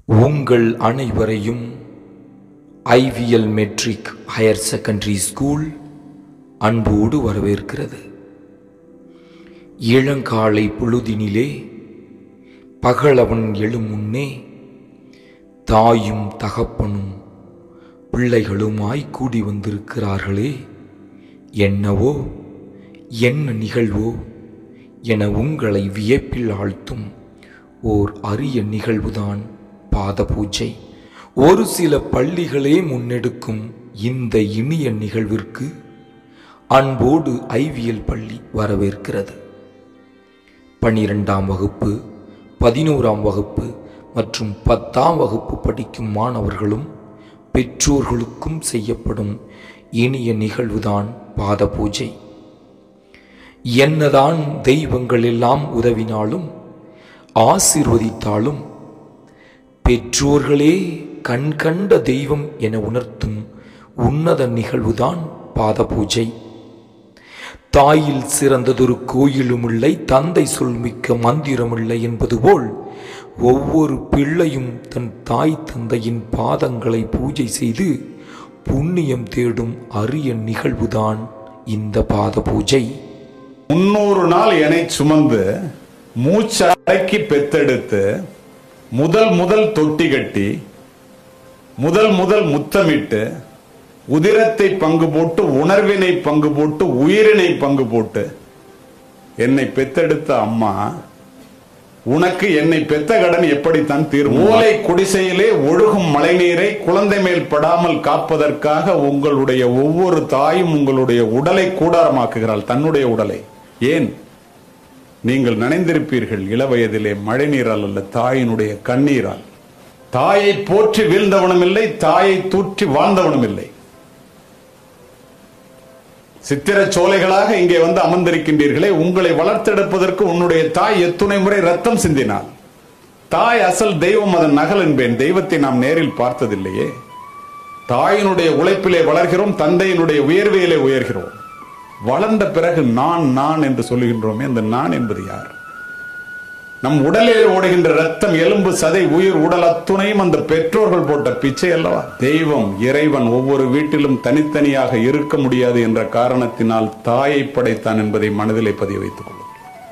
உங்கள் அனைவரையும் IVL matric higher secondary school அன்போடு வரவேற்கிறது இளங்காலை பொழுதினிலே பகலவன் எழும் முன்னே தாயும் தகப்பனும் பிள்ளைகளுமாய் கூடி வந்திருக்கிறார்களே என்னவோ என்ன நிகழ்வோ என உங்களை வியப்பில் ஆழ்த்தும் ஓர் அரிய நிகழ்வுதான் பாத பூஜை ஒரு சில பள்ளிகளே முன்னெடுக்கும் இந்த இனிய நிகழ்விற்கு அன்போடு ஐவியல் பள்ளி வரவேற்கிறது பன்னிரெண்டாம் வகுப்பு பதினோராம் வகுப்பு மற்றும் பத்தாம் வகுப்பு படிக்கும் மாணவர்களும் பெற்றோர்களுக்கும் செய்யப்படும் இனிய நிகழ்வுதான் பாத பூஜை என்னதான் தெய்வங்கள் எல்லாம் உதவினாலும் ஆசீர்வதித்தாலும் பெற்றோர்களே கண் கண்ட தெய்வம் என உணர்த்தும் உன்னத நிகழ்வுதான் பாத பூஜை தாயில் சிறந்ததொரு கோயிலும் இல்லை தந்தை சொல்மிக்க மந்திரமில்லை என்பது போல் ஒவ்வொரு பிள்ளையும் தன் தாய் தந்தையின் பாதங்களை பூஜை செய்து புண்ணியம் தேடும் அரிய நிகழ்வுதான் இந்த பாத பூஜை முன்னூறு நாள் எனை சுமந்து மூச்சடக்கி பெத்தெடுத்து முதல் முதல் தொட்டி கட்டி முதல் முதல் முத்தமிட்டு உதிரத்தை பங்கு போட்டு உணர்வினை பங்கு போட்டு உயிரினை பங்கு போட்டு என்னை பெத்தெடுத்த அம்மா உனக்கு என்னை பெத்த கடன் எப்படித்தான் தீர்வு ஓலை குடிசையிலே ஒழுகும் மழைநீரை குழந்தை மேல் படாமல் காப்பதற்காக உங்களுடைய ஒவ்வொரு தாயும் உங்களுடைய உடலை கூடாரமாக்குகிறாள் தன்னுடைய உடலை ஏன் நீங்கள் நினைந்திருப்பீர்கள் இளவயதிலே மழை நீரால் அல்ல தாயினுடைய கண்ணீரால் தாயை போற்றி வீழ்ந்தவனும் இல்லை தாயை தூற்றி வாழ்ந்தவனும் இல்லை சித்திர சோலைகளாக இங்கே வந்து அமர்ந்திருக்கின்றீர்களே உங்களை வளர்த்தெடுப்பதற்கு உன்னுடைய தாய் எத்துணை முறை ரத்தம் சிந்தினாள் தாய் அசல் தெய்வம் அதன் நகல் என்பேன் தெய்வத்தை நாம் நேரில் பார்த்ததில்லையே தாயினுடைய உழைப்பிலே வளர்கிறோம் தந்தையினுடைய உயர்வையிலே உயர்கிறோம் வளர்ந்த பிறகு நான் நான் என்று சொல்லுகின்றோமே அந்த நான் என்பது யார் நம் உடலில் ஓடுகின்ற ரத்தம் எலும்பு சதை உயிர் உடல் அத்துணையும் அந்த பெற்றோர்கள் போட்ட பிச்சை அல்லவா தெய்வம் இறைவன் ஒவ்வொரு வீட்டிலும் தனித்தனியாக இருக்க முடியாது என்ற காரணத்தினால் தாயை படைத்தான் என்பதை மனதிலே பதிய வைத்துக் கொள்ளும்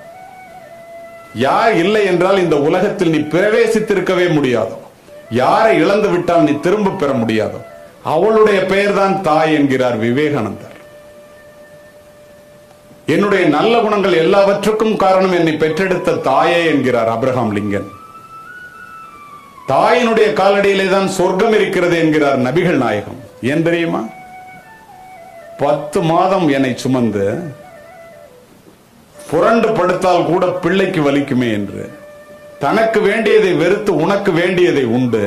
யார் இல்லை என்றால் இந்த உலகத்தில் நீ பிரவேசித்திருக்கவே முடியாதோ யாரை இழந்து விட்டால் நீ திரும்ப பெற முடியாதோ அவளுடைய பெயர்தான் தாய் என்கிறார் விவேகானந்தர் என்னுடைய நல்ல குணங்கள் எல்லாவற்றுக்கும் காரணம் என்னை பெற்றெடுத்த தாயே என்கிறார் அப்ரஹாம் லிங்கன் தாயினுடைய காலடியிலே தான் சொர்க்கம் இருக்கிறது என்கிறார் நபிகள் நாயகம் ஏன் தெரியுமா பத்து மாதம் என்னை சுமந்து புரண்டு படுத்தால் கூட பிள்ளைக்கு வலிக்குமே என்று தனக்கு வேண்டியதை வெறுத்து உனக்கு வேண்டியதை உண்டு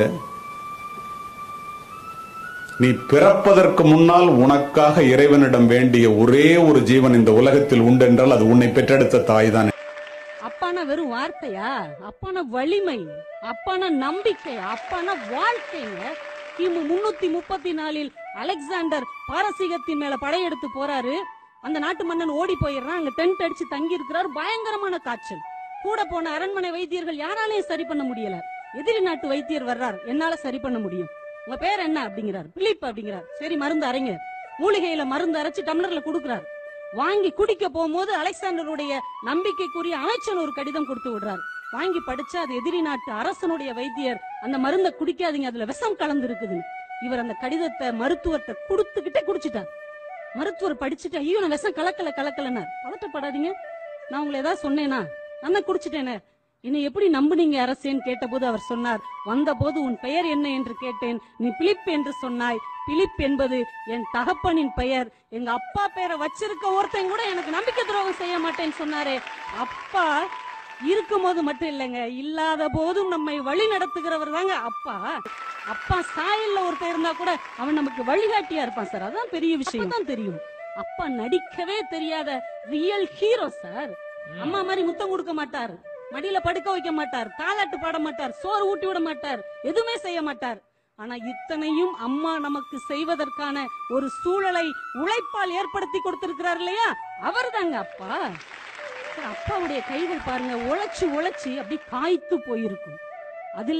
நீ பிறப்பதற்கு முன்னால் உனக்காக இறைவனிடம் வேண்டிய ஒரே ஒரு ஜீவன் இந்த உலகத்தில் உண்டு என்றால் அது உன்னை பெற்றெடுத்த தாய் தான் அப்பான வெறும் வார்த்தையா அப்பான வலிமை அப்பான நம்பிக்கை அப்பான வாழ்க்கைங்க கிமு முன்னூத்தி முப்பத்தி நாலில் அலெக்சாண்டர் பாரசீகத்தின் மேல படையெடுத்து போறாரு அந்த நாட்டு மன்னன் ஓடி போயிடுறான் அங்க டென்ட் அடிச்சு தங்கி இருக்கிறார் பயங்கரமான காய்ச்சல் கூட போன அரண்மனை வைத்தியர்கள் யாராலையும் சரி பண்ண முடியல எதிரி நாட்டு வைத்தியர் வர்றார் என்னால சரி பண்ண முடியும் உங்க பேர் என்ன அப்படிங்கிறார் பிலிப் அப்படிங்கிறார் சரி மருந்து அரைங்க மூலிகையில மருந்து அரைச்சு டம்ளர்ல கொடுக்கிறார் வாங்கி குடிக்க போகும்போது அலெக்சாண்டருடைய நம்பிக்கைக்குரிய அமைச்சன் ஒரு கடிதம் கொடுத்து விடுறார் வாங்கி படிச்சா அது எதிரி நாட்டு அரசனுடைய வைத்தியர் அந்த மருந்தை குடிக்காதீங்க அதுல விஷம் கலந்து இருக்குதுன்னு இவர் அந்த கடிதத்தை மருத்துவர்கிட்ட கொடுத்துக்கிட்டே குடிச்சிட்டார் மருத்துவர் படிச்சுட்டு ஐயோ நான் விஷம் கலக்கல கலக்கலன்னார் பதட்டப்படாதீங்க நான் உங்களை ஏதாவது சொன்னேனா நான் தான் குடிச்சிட்டேனே என்னை எப்படி நம்புனீங்க அரசேன்னு கேட்டபோது அவர் சொன்னார் வந்தபோது உன் பெயர் என்ன என்று கேட்டேன் நீ பிலிப் என்று சொன்னாய் பிலிப் என்பது என் தகப்பனின் பெயர் எங்க அப்பா பேரை வச்சிருக்க ஒருத்தன் கூட எனக்கு நம்பிக்கை துரோகம் செய்ய மாட்டேன்னு சொன்னாரே அப்பா இருக்கும்போது மட்டும் இல்லைங்க இல்லாத போதும் நம்மை வழி நடத்துகிறவர் தாங்க அப்பா அப்பா சாயல்ல ஒருத்தன் இருந்தா கூட அவன் நமக்கு வழிகாட்டியா இருப்பான் சார் அதான் பெரிய விஷயம் தான் தெரியும் அப்பா நடிக்கவே தெரியாத ரியல் ஹீரோ சார் அம்மா மாதிரி முத்தம் கொடுக்க மாட்டார் மடியில படுக்க வைக்க மாட்டார் தாலாட்டு பாட மாட்டார் சோறு ஊட்டி விட மாட்டார் எதுவுமே செய்ய மாட்டார் ஆனா இத்தனையும் அம்மா நமக்கு செய்வதற்கான ஒரு சூழலை உழைப்பால் ஏற்படுத்தி கொடுத்திருக்கிறார் இல்லையா அவர் தாங்க அப்பா சார், அப்பாவுடைய கைகள் பாருங்க உழைச்சு உழைச்சு அப்படி காய்த்து போயிருக்கும் அதில்தான்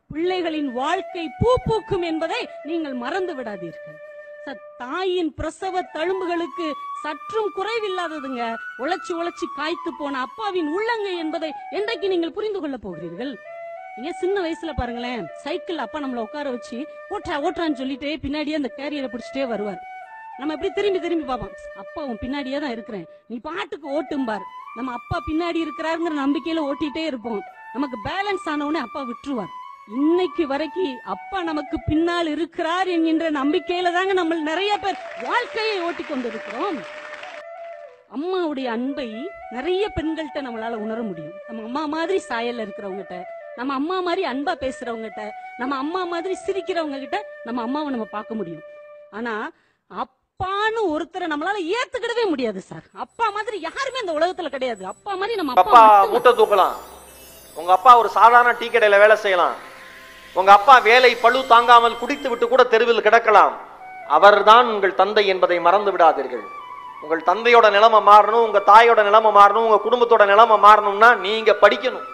பிள்ளைகளின் வாழ்க்கை பூ பூக்கும் என்பதை நீங்கள் மறந்து விடாதீர்கள் சார், தாயின் பிரசவ தழும்புகளுக்கு சற்றும் குறைவில்லாததுங்க உழைச்சு உழைச்சு காய்த்து போன அப்பாவின் உள்ளங்கை என்பதை என்றைக்கு நீங்கள் புரிந்து கொள்ள போகிறீர்கள் நீங்க சின்ன வயசுல பாருங்களேன் சைக்கிள் அப்பா நம்மள உட்கார வச்சு ஓட்டுறா ஓட்டுறான்னு சொல்லிட்டே பின்னாடியே அந்த கேரியரை பிடிச்சிட்டே வருவார் நம்ம எப்படி திரும்பி திரும்பி பார்ப்போம் அப்பா உன் பின்னாடியே தான் இருக்கிறேன் நீ பாட்டுக்கு ஓட்டும்பார் நம்ம அப்பா பின்னாடி இருக்கிறாருங்கிற நம்பிக்கையில ஓட்டிட்டே இருப்போம் நமக்கு பேலன்ஸ் ஆன உடனே அப்பா விட்டுருவார் இன்னைக்கு வரைக்கும் அப்பா நமக்கு பின்னால் இருக்கிறார் என்கின்ற நம்பிக்கையில தாங்க நம்ம நிறைய பேர் வாழ்க்கையை ஓட்டி கொண்டிருக்கிறோம் அம்மாவுடைய அன்பை நிறைய பெண்கள்கிட்ட நம்மளால உணர முடியும் நம்ம அம்மா மாதிரி சாயல்ல இருக்கிறவங்ககிட்ட நம்ம அம்மா மாதிரி அன்பா பேசுறவங்ககிட்ட நம்ம அம்மா மாதிரி சிரிக்கிறவங்க கிட்ட நம்ம அம்மாவை நம்ம பார்க்க முடியும் ஆனா அப்பான்னு ஒருத்தரை நம்மளால ஏத்துக்கிடவே முடியாது சார் அப்பா மாதிரி யாருமே இந்த உலகத்துல கிடையாது அப்பா மாதிரி நம்ம அப்பா அப்பா மட்டும்தான். மூட்டை தூக்கலாம் உங்க அப்பா ஒரு சாதாரண டீ கடையில வேலை செய்யலாம் உங்க அப்பா வேலை பழு தாங்காமல் குடித்து விட்டு கூட தெருவில் கிடக்கலாம் அவர்தான் உங்கள் தந்தை என்பதை மறந்து விடாதீர்கள் உங்கள் தந்தையோட நிலைமை மாறணும் உங்க தாயோட நிலைமை மாறணும் உங்க குடும்பத்தோட நிலைமை மாறணும்னா நீங்க படிக்கணும்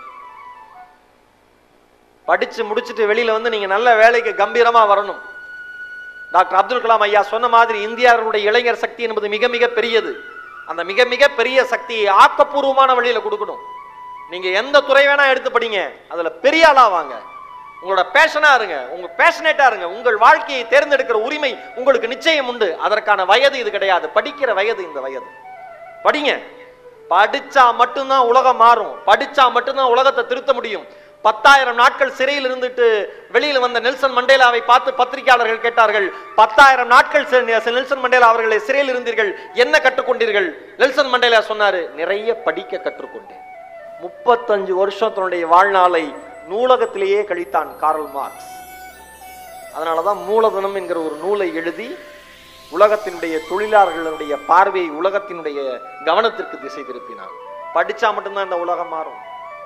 படிச்சு முடிச்சுட்டு வெளியில வந்து நீங்க நல்ல வேலைக்கு கம்பீரமா வரணும் டாக்டர் அப்துல் கலாம் ஐயா சொன்ன மாதிரி இந்தியாவுடைய இளைஞர் சக்தி என்பது மிக மிக பெரியது அந்த மிக மிக பெரிய சக்தியை ஆக்கப்பூர்வமான வழியில கொடுக்கணும் நீங்க எந்த துறை வேணா எடுத்து படிங்க அதுல பெரிய ஆளா வாங்க உங்களோட பேஷனா இருங்க உங்க பேஷனேட்டா இருங்க உங்கள் வாழ்க்கையை தேர்ந்தெடுக்கிற உரிமை உங்களுக்கு நிச்சயம் உண்டு அதற்கான வயது இது கிடையாது படிக்கிற வயது இந்த வயது படிங்க படிச்சா மட்டும்தான் உலகம் மாறும் படிச்சா மட்டும்தான் உலகத்தை திருத்த முடியும் பத்தாயிரம் நாட்கள் சிறையில் இருந்துட்டு வெளியில் வந்த நெல்சன் மண்டேலாவை பார்த்து பத்திரிகையாளர்கள் கேட்டார்கள் பத்தாயிரம் நாட்கள் சி- நெல்சன் மண்டேலா அவர்களை சிறையில் இருந்தீர்கள் என்ன கற்றுக்கொண்டீர்கள் நெல்சன் மண்டேலா சொன்னாரு நிறைய படிக்க கற்றுக்கொண்டேன் முப்பத்தஞ்சு வருஷம் தன்னுடைய வாழ்நாளை நூலகத்திலேயே கழித்தான் கார்ல் மார்க்ஸ் அதனாலதான் மூலதனம் என்கிற ஒரு நூலை எழுதி உலகத்தினுடைய தொழிலாளர்களுடைய பார்வையை உலகத்தினுடைய கவனத்திற்கு திசை திருப்பினான் படிச்சா மட்டும்தான் இந்த உலகம் மாறும்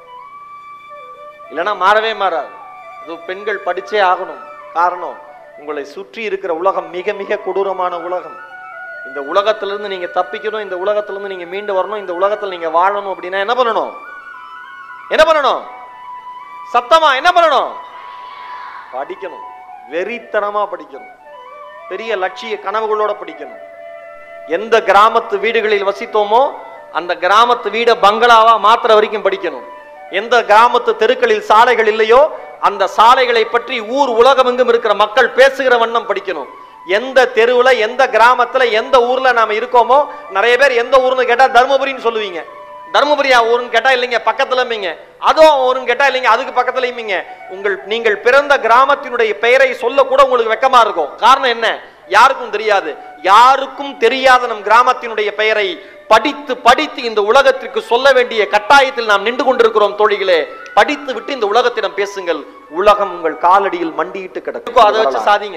இல்லைன்னா மாறவே மாறாது இது பெண்கள் படிச்சே ஆகணும் காரணம் உங்களை சுற்றி இருக்கிற உலகம் மிக மிக கொடூரமான உலகம் இந்த உலகத்திலிருந்து நீங்க தப்பிக்கணும் இந்த உலகத்திலிருந்து நீங்க மீண்டு வரணும் இந்த உலகத்துல நீங்க வாழணும் அப்படின்னா என்ன பண்ணணும் என்ன பண்ணணும் சத்தமா என்ன பண்ணணும் படிக்கணும் வெறித்தனமா படிக்கணும் பெரிய லட்சிய கனவுகளோட படிக்கணும் எந்த கிராமத்து வீடுகளில் வசித்தோமோ அந்த கிராமத்து வீடை பங்களாவா மாத்துற வரைக்கும் படிக்கணும் எந்த கிராமத்து தெருக்களில் சாலைகள் இல்லையோ அந்த சாலைகளை பற்றி ஊர் உலகமெங்கும் இருக்கிற மக்கள் பேசுகிற வண்ணம் படிக்கணும் எந்த தெருவுல எந்த கிராமத்துல எந்த ஊர்ல நாம இருக்கோமோ நிறைய பேர் எந்த ஊர்னு கேட்டா தருமபுரின்னு சொல்லுவீங்க தருமபுரியா ஊருன்னு கேட்டா இல்லைங்க பக்கத்துலம்பீங்க அதுவும் ஊருன்னு கேட்டா இல்லைங்க அதுக்கு பக்கத்துலயுமீங்க உங்கள் நீங்கள் பிறந்த கிராமத்தினுடைய பெயரை சொல்ல கூட உங்களுக்கு வெக்கமா இருக்கும் காரணம் என்ன யாருக்கும் தெரியாது யாருக்கும் தெரியாத நம் கிராமத்தினுடைய பெயரை படித்து படித்து இந்த உலகத்திற்கு சொல்ல வேண்டிய கட்டாயத்தில் நாம் நின்று கொண்டிருக்கிறோம் தோழிகளே படித்து விட்டு இந்த உலகத்திடம் பேசுங்கள் உலகம் உங்கள் காலடியில் மண்டியிட்டு கிடக்கும் அதை வச்சு சாதிங்க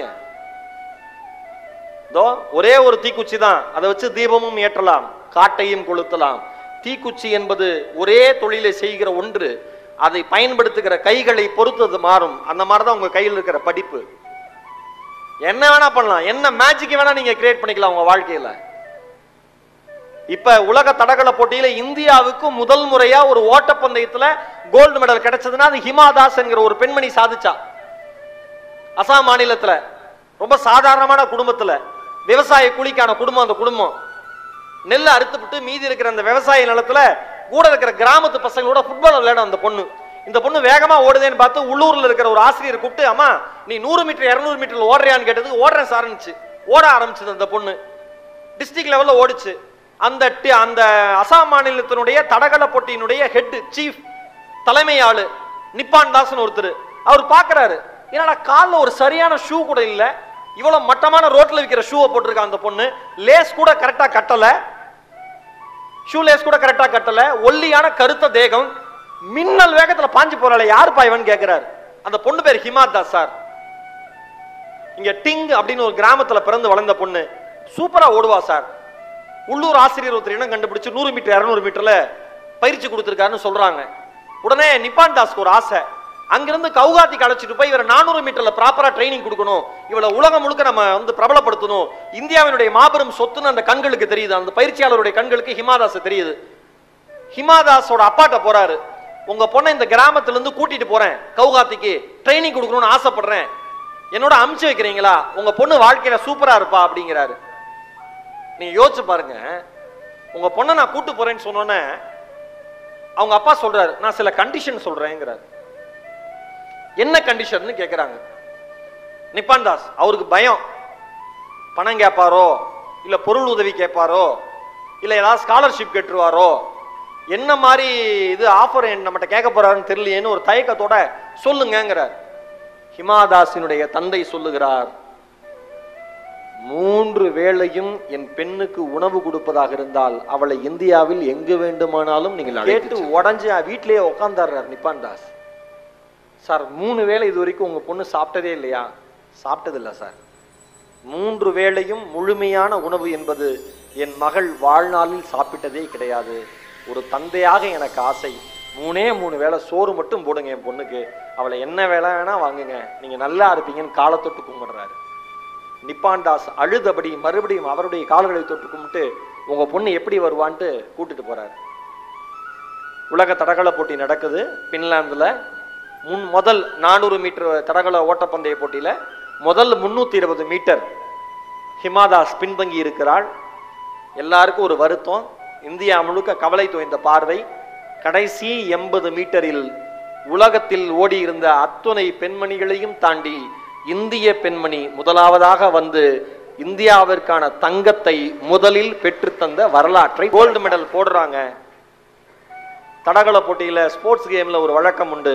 இதோ ஒரே ஒரு தீக்குச்சி தான் அதை வச்சு தீபமும் ஏற்றலாம் காட்டையும் கொளுத்தலாம் தீக்குச்சி என்பது ஒரே தொழிலை செய்கிற ஒன்று அதை பயன்படுத்துகிற கைகளை பொறுத்து அது மாறும் அந்த மாதிரி தான் உங்க கையில் இருக்கிற படிப்பு என்ன வேணா பண்ணலாம் என்ன மேஜிக் வேணா நீங்க கிரியேட் பண்ணிக்கலாம் உங்க வாழ்க்கையில இப்ப உலக தடகள போட்டியில இந்தியாவுக்கு முதல் முறையா ஒரு ஓட்டப்பந்தயத்துல கோல்டு மெடல் கிடைச்சதுன்னா அது ஹிமா தாஸ் என்கிற ஒரு பெண்மணி சாதிச்சா அசாம் மாநிலத்துல ரொம்ப சாதாரணமான குடும்பத்துல விவசாய கூலிக்கான குடும்பம் அந்த குடும்பம் நெல்லை அறுத்துவிட்டு மீதி இருக்கிற அந்த விவசாய நிலத்துல கூட இருக்கிற கிராமத்து பசங்களோட ஃபுட்பால் விளையாடும் அந்த பொண்ணு இந்த பொண்ணு வேகமா ஓடுதேன்னு பார்த்து உள்ளூர்ல இருக்கிற ஒரு ஆசிரியர் கூப்பிட்டு அம்மா நீ நூறு மீட்டர் இருநூறு மீட்டர்ல ஓடுறியான்னு கேட்டதுக்கு ஓடுறேன் சார்னுச்சு ஓட ஆரம்பிச்சது அந்த பொண்ணு டிஸ்ட்ரிக்ட் லெவல்ல ஓடுச்சு அந்த டி- அந்த அசாம் மாநிலத்தினுடைய தடகள போட்டியினுடைய ஹெட் சீஃப் தலைமை ஆளு நிப்பான் தாஸ்னு ஒருத்தர் அவர் பார்க்கறாரு என்னடா கால்ல ஒரு சரியான ஷூ கூட இல்ல இவ்வளவு மட்டமான ரோட்ல விக்கிற ஷூவை போட்டிருக்கா அந்த பொண்ணு லேஸ் கூட கரெக்டா கட்டல ஷூ லேஸ் கூட கரெக்டா கட்டல ஒல்லியான கருத்த தேகம் மின்னல் வேகத்துல பாஞ்சு போறாளே யாரு பாய்வன் கேக்குறாரு அந்த பொண்ணு பேர் ஹிமாத் தாஸ் சார் இங்க டிங் அப்படின்னு ஒரு கிராமத்துல பிறந்து வளர்ந்த பொண்ணு சூப்பரா ஓடுவா சார் உள்ளூர் ஆசிரியர் ஒருத்தர் இனம் கண்டுபிடிச்சு நூறு மீட்டர் இருநூறு மீட்டர்ல பயிற்சி கொடுத்துருக்காருன்னு சொல்றாங்க உடனே நிப்பான் தாஸ்க்கு ஒரு ஆசை அங்கிருந்து கவுகாத்திக்கு அழைச்சிட்டு போய் இவரை நானூறு மீட்டர்ல ப்ராப்பரா ட்ரைனிங் கொடுக்கணும் இவளை உலகம் முழுக்க நம்ம வந்து பிரபலப்படுத்தணும் இந்தியாவினுடைய மாபெரும் சொத்துன்னு அந்த கண்களுக்கு தெரியுது அந்த பயிற்சியாளருடைய கண்களுக்கு ஹிமாதாஸ் தெரியுது ஹிமாதாஸோட அப்பாட்ட போறாரு உங்க பொண்ணை இந்த கிராமத்துல இருந்து கூட்டிட்டு போறேன் கவுகாத்திக்கு ட்ரைனிங் கொடுக்கணும்னு ஆசைப்படுறேன் என்னோட அமுச்சு வைக்கிறீங்களா உங்க பொண்ணு வாழ்க்கையில சூப்பரா இருப்பா அப்படிங்கிறாரு நீங்க யோசிச்சு பாருங்க உங்க பொண்ணை நான் கூட்டு போறேன்னு சொன்னோன்னே அவங்க அப்பா சொல்றாரு நான் சில கண்டிஷன் சொல்றேங்கிறாரு என்ன கண்டிஷன் கேக்குறாங்க நிப்பான் தாஸ் அவருக்கு பயம் பணம் கேட்பாரோ இல்ல பொருள் உதவி கேட்பாரோ இல்ல ஏதாவது ஸ்காலர்ஷிப் கேட்டுருவாரோ என்ன மாதிரி இது ஆஃபர் நம்மகிட்ட கேட்க போறாருன்னு தெரியலையேன்னு ஒரு தயக்கத்தோட சொல்லுங்கங்கிறார் ஹிமாதாஸினுடைய தந்தை சொல்லுகிறார் மூன்று வேளையும் என் பெண்ணுக்கு உணவு கொடுப்பதாக இருந்தால் அவளை இந்தியாவில் எங்கு வேண்டுமானாலும் நீங்கள் கேட்டு உடஞ்சு வீட்டிலேயே உட்காந்துறார் நிப்பான் தாஸ் சார் மூணு வேளை இது வரைக்கும் உங்க பொண்ணு சாப்பிட்டதே இல்லையா சாப்பிட்டது இல்ல சார் மூன்று வேளையும் முழுமையான உணவு என்பது என் மகள் வாழ்நாளில் சாப்பிட்டதே கிடையாது ஒரு தந்தையாக எனக்கு ஆசை மூணே மூணு வேளை சோறு மட்டும் போடுங்க என் பொண்ணுக்கு அவளை என்ன வேலை வேணா வாங்குங்க நீங்க நல்லா இருப்பீங்கன்னு காலத்தொட்டு கும்பிடுறாரு நிப்பாண்டாஸ் அழுதபடி மறுபடியும் அவருடைய கால்களை தொட்டு கும்பிட்டு உங்க பொண்ணு எப்படி வருவான்ட்டு கூட்டிட்டு போறாரு உலக தடகள போட்டி நடக்குது பின்லாந்துல முன் முதல் நானூறு மீட்டர் தடகள ஓட்டப்பந்தய போட்டியில முதல் முன்னூத்தி இருபது மீட்டர் ஹிமாதாஸ் பின்தங்கி இருக்கிறாள் எல்லாருக்கும் ஒரு வருத்தம் இந்தியா முழுக்க கவலை தோய்ந்த பார்வை கடைசி எண்பது மீட்டரில் உலகத்தில் ஓடியிருந்த அத்துணை பெண்மணிகளையும் தாண்டி இந்திய பெண்மணி முதலாவதாக வந்து இந்தியாவிற்கான தங்கத்தை முதலில் பெற்றுத்தந்த வரலாற்றை கோல்டு மெடல் போடுறாங்க தடகள போட்டியில ஸ்போர்ட்ஸ் கேம்ல ஒரு வழக்கம் உண்டு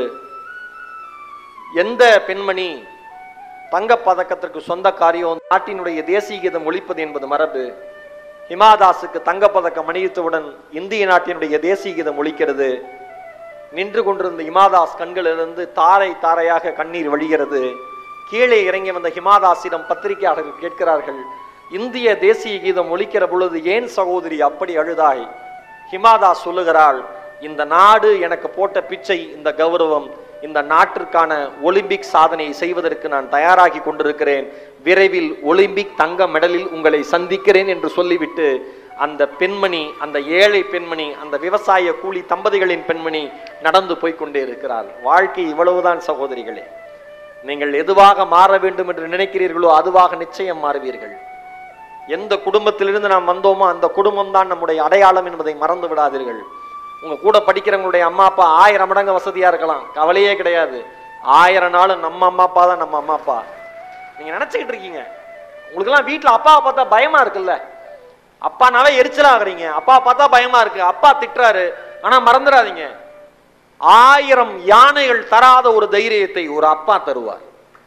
எந்த பெண்மணி தங்கப் பதக்கத்திற்கு சொந்தக்காரியம் நாட்டினுடைய தேசிய கீதம் ஒழிப்பது என்பது மரபு ஹிமாதாஸுக்கு தங்கப்பதக்கம் அணிவித்தவுடன் இந்திய நாட்டினுடைய தேசிய கீதம் ஒழிக்கிறது நின்று கொண்டிருந்த ஹிமாதாஸ் கண்களிலிருந்து தாரை தாரையாக கண்ணீர் வழிகிறது கீழே இறங்கி வந்த ஹிமாதாஸிடம் பத்திரிகையாளர்கள் கேட்கிறார்கள் இந்திய தேசிய கீதம் ஒலிக்கிற பொழுது ஏன் சகோதரி அப்படி அழுதாய் ஹிமாதாஸ் சொல்லுகிறாள் இந்த நாடு எனக்கு போட்ட பிச்சை இந்த கௌரவம் இந்த நாட்டிற்கான ஒலிம்பிக் சாதனையை செய்வதற்கு நான் தயாராகி கொண்டிருக்கிறேன் விரைவில் ஒலிம்பிக் தங்க மெடலில் உங்களை சந்திக்கிறேன் என்று சொல்லிவிட்டு அந்த பெண்மணி அந்த ஏழை பெண்மணி அந்த விவசாய கூலி தம்பதிகளின் பெண்மணி நடந்து போய் கொண்டே இருக்கிறார் வாழ்க்கை இவ்வளவுதான் சகோதரிகளே நீங்கள் எதுவாக மாற வேண்டும் என்று நினைக்கிறீர்களோ அதுவாக நிச்சயம் மாறுவீர்கள் எந்த குடும்பத்திலிருந்து நாம் வந்தோமோ அந்த குடும்பம் தான் நம்முடைய அடையாளம் என்பதை மறந்து விடாதீர்கள் உங்க கூட படிக்கிறவங்களுடைய அம்மா அப்பா ஆயிரம் மடங்கு வசதியா இருக்கலாம் கவலையே கிடையாது ஆயிரம் நாள் நம்ம அம்மா அப்பா தான் நம்ம அம்மா அப்பா நீங்க நினைச்சுக்கிட்டு இருக்கீங்க உங்களுக்கெல்லாம் வீட்டுல அப்பாவை பார்த்தா பயமா இருக்குல்ல அப்பானாவே எரிச்சலா ஆகுறீங்க அப்பா பார்த்தா பயமா இருக்கு அப்பா திட்டுறாரு ஆனா மறந்துடாதீங்க ஆயிரம் யானைகள் தராத ஒரு தைரியத்தை ஒரு அப்பா தருவார்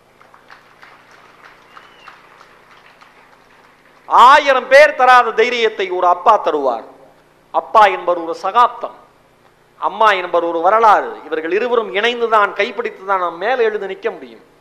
ஆயிரம் பேர் தராத தைரியத்தை ஒரு அப்பா தருவார் அப்பா என்பவர் ஒரு சகாப்தம் அம்மா என்பவர் ஒரு வரலாறு இவர்கள் இருவரும் இணைந்துதான் கைப்பிடித்துதான் நாம் மேலே எழுந்து நிற்க முடியும்